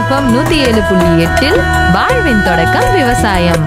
FM நூத்தி ஏழு புள்ளி எட்டில் வாழ்வின் தொடக்கம் விவசாயம்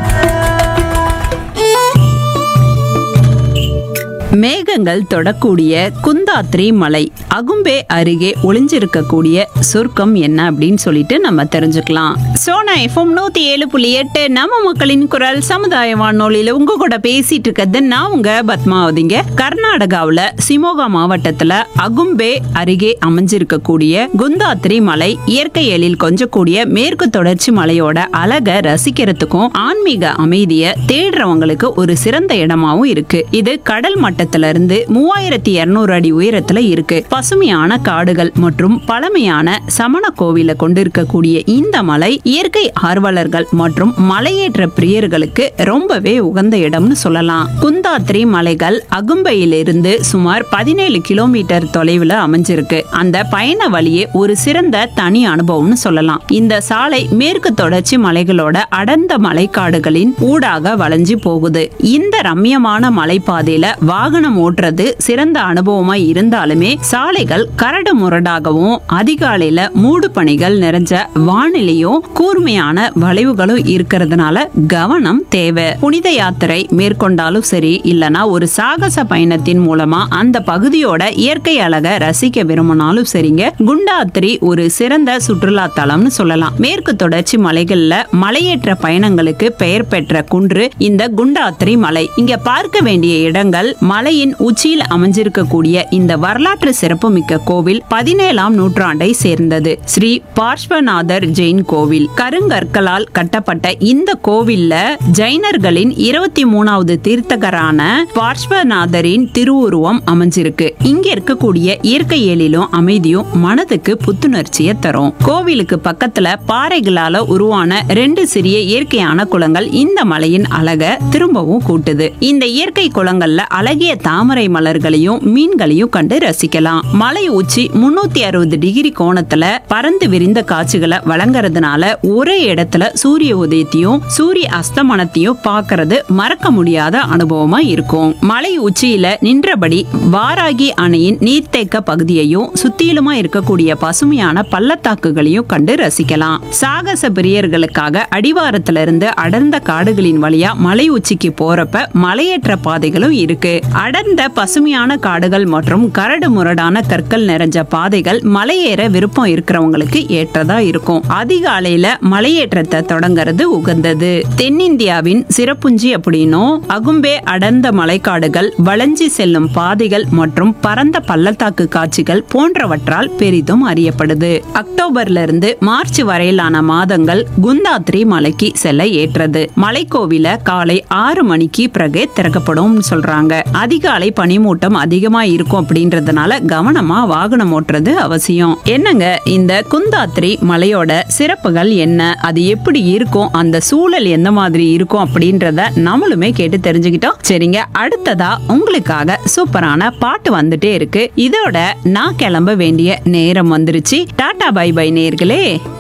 மேகங்கள் தொடக்கூடிய குந்தாத்ரி மலை அகும்பே அருகே ஒளிஞ்சிருக்கக்கூடிய சொர்க்கம் என்ன அப்படின்னு சொல்லிட்டு நம்ம தெரிஞ்சுக்கலாம் சோனா எஃப்எம் நூத்தி ஏழு புள்ளி எட்டு நம்ம மக்களின் குரல் சமுதாய வானொலியில உங்க கூட பேசிட்டு இருக்கிறது நான் உங்க பத்மாவதிங்க கர்நாடகாவுல சிமோகா மாவட்டத்துல அகும்பே அருகே அமைஞ்சிருக்கக்கூடிய குந்தாத்ரி மலை இயற்கை எழில் கொஞ்சக்கூடிய மேற்கு தொடர்ச்சி மலையோட அழக ரசிக்கிறதுக்கும் ஆன்மீக அமைதிய தேடுறவங்களுக்கு ஒரு சிறந்த இடமாவும் இருக்கு இது கடல் மட்டத்துல இருந்து மூவாயிரத்தி இருநூறு அடி உயரத்துல இருக்கு பசுமையான காடுகள் மற்றும் பழமையான சமண கோவில கொண்டிருக்கக்கூடிய இந்த மலை இயற்கை ஆர்வலர்கள் மற்றும் மலையேற்ற பிரியர்களுக்கு ரொம்பவே உகந்த இடம்னு சொல்லலாம் குந்தாத்ரி மலைகள் அகும்பையிலிருந்து சுமார் பதினேழு கிலோமீட்டர் தொலைவில் அமைஞ்சிருக்கு அந்த பயண வழியே ஒரு சிறந்த தனி அனுபவம்னு சொல்லலாம் இந்த சாலை மேற்கு தொடர்ச்சி மலைகளோட அடர்ந்த மலைக்காடுகளின் ஊடாக வளைஞ்சு போகுது இந்த ரம்யமான மலைப்பாதையில வாகனம் ஓட்டுறது சிறந்த அனுபவமா இருந்தாலுமே சாலைகள் கரடு முரடாகவும் அதிகாலையில மூடு பனிகள் நிறைஞ்ச வானிலையும் கூர்மையான வளைவுகளும் இருக்கிறதுனால கவனம் தேவை புனித யாத்திரை மேற்கொண்டாலும் சரி இல்லனா ஒரு சாகச பயணத்தின் மூலமா அந்த பகுதியோட இயற்கை அழக ரசிக்க விரும்பினாலும் சரிங்க குண்டாத்திரி ஒரு சிறந்த சுற்றுலா தலம்னு சொல்லலாம் மேற்கு தொடர்ச்சி மலைகள்ல மலையேற்ற பயணங்களுக்கு பெயர் பெற்ற குன்று இந்த குண்டாத்திரி மலை இங்க பார்க்க வேண்டிய இடங்கள் மலையின் உச்சியில் அமைஞ்சிருக்கக்கூடிய இந்த வரலாற்று சிறப்புமிக்க கோவில் பதினேழாம் நூற்றாண்டை சேர்ந்தது ஸ்ரீ பார்ஸ்வநாதர் ஜெயின் கோவில் கருங்கற்களால் கட்டப்பட்ட இந்த கோவில்ல ஜைனர்களின் இருபத்தி மூணாவது தீர்த்தகரான பார்ஸ்வநாதரின் திருவுருவம் அமைஞ்சிருக்கு இங்க இருக்கக்கூடிய இயற்கை எழிலும் அமைதியும் மனதுக்கு புத்துணர்ச்சியை தரும் கோவிலுக்கு பக்கத்துல பாறைகளால உருவான ரெண்டு சிறிய இயற்கையான குளங்கள் இந்த மலையின் அழக திரும்பவும் கூட்டுது இந்த இயற்கை குளங்கள்ல அழகிய தாமரை மலர்களையும் மீன்களையும் கண்டு ரசிக்கலாம் மலை உச்சி முன்னூத்தி அறுபது டிகிரி கோணத்துல பறந்து விரிந்த காட்சிகளை வழங்குறதுனால ஒரே இடத்துல சூரிய உதயத்தையும் சூரிய அஸ்தமனத்தையும் பார்க்கிறது மறக்க முடியாத அனுபவமா இருக்கும் மலை உச்சியில நின்றபடி வாராகி அணையின் நீர்த்தேக்க பகுதியையும் சுத்திலுமா இருக்கக்கூடிய பசுமையான பள்ளத்தாக்குகளையும் கண்டு ரசிக்கலாம் சாகச பிரியர்களுக்காக அடிவாரத்துல இருந்து அடர்ந்த காடுகளின் வழியா மலை உச்சிக்கு போறப்ப மலையேற்ற பாதைகளும் இருக்கு அடர்ந்த பசுமையான காடுகள் மற்றும் கரடு முரடான கற்கள் நிறைஞ்ச பாதைகள் மலையேற விருப்பம் இருக்கிறவங்களுக்கு ஏற்றதா இருக்கும் அதிகாலையில மலையேற்றத்தை தொடங்குறது உகந்தது தென்னிந்தியாவின் சிறப்புஞ்சி அப்படின்னும் அகும்பே அடர்ந்த மலைக்காடுகள் வளைஞ்சி செல்லும் பாதைகள் மற்றும் பரந்த பள்ளத்தாக்கு காட்சிகள் போன்றவற்றால் பெரிதும் அறியப்படுது அக்டோபர்ல இருந்து மார்ச் வரையிலான மாதங்கள் குந்தாத்ரி மலைக்கு செல்ல ஏற்றது மலைக்கோவில காலை ஆறு மணிக்கு பிறகு திறக்கப்படும் சொல்றாங்க அதிகாலை பனிமூட்டம் அதிகமா இருக்கும் அப்படின்றதுனால கவனமா வாகனம் ஓட்டுறது அவசியம் என்னங்க இந்த குந்தாத்ரி மலையோட சிறப்புகள் என்ன அது எப்படி இருக்கும் அந்த சூழல் எந்த மாதிரி இருக்கும் அப்படின்றத நம்மளுமே கேட்டு தெரிஞ்சுக்கிட்டோம் சரிங்க அடுத்ததா உங்களுக்காக சூப்பரான பாட்டு வந்துட்டே இருக்கு இதோட நான் கிளம்ப வேண்டிய நேரம் வந்துருச்சு டாடா பை பை நேர்களே